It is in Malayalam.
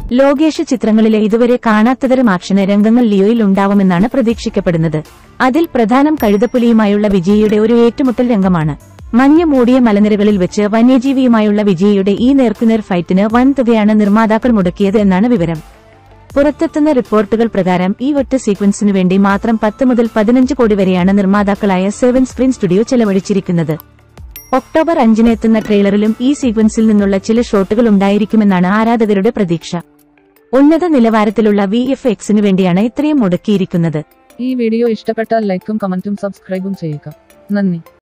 ലോകേഷ് ചിത്രങ്ങളിലെ ഇതുവരെ കാണാത്തതരം ആക്ഷന് രംഗങ്ങൾ ലിയോയിൽ ഉണ്ടാവുമെന്നാണ് പ്രതീക്ഷിക്കപ്പെടുന്നത് അതിൽ പ്രധാനം കഴുതപ്പുലിയുമായുള്ള വിജയിയുടെ ഒരു ഏറ്റുമുട്ടൽ രംഗമാണ് മഞ്ഞ മൂടിയ മലനിരകളിൽ വെച്ച് വന്യജീവിയുമായുള്ള വിജയിയുടെ ഈ നേർക്കുനേർ ഫൈറ്റിന് വൻ തുകയാണ് നിർമ്മാതാക്കൾ മുടക്കിയത് എന്നാണ് വിവരം പുറത്തെത്തുന്ന റിപ്പോർട്ടുകൾ പ്രകാരം ഈ ഒറ്റ സീക്വൻസിനു വേണ്ടി മാത്രം പത്ത് മുതൽ പതിനഞ്ച് കോടി വരെയാണ് നിർമ്മാതാക്കളായ സെവൻ സ്ക്രീൻ സ്റ്റുഡിയോ ചെലവഴിച്ചിരിക്കുന്നത് ഒക്ടോബർ അഞ്ചിന് എത്തുന്ന ട്രെയിലറിലും ഈ സീക്വൻസിൽ നിന്നുള്ള ചില ഷോട്ടുകൾ ഉണ്ടായിരിക്കുമെന്നാണ് ആരാധകരുടെ പ്രതീക്ഷ ഉന്നത നിലവാരത്തിലുള്ള വി എഫ് എക്സിനു വേണ്ടിയാണ് ഇത്രയും മുടക്കിയിരിക്കുന്നത് ഈ വീഡിയോ ഇഷ്ടപ്പെട്ടാൽ ലൈക്കും കമന്റും സബ്സ്ക്രൈബും ചെയ്യുക നന്ദി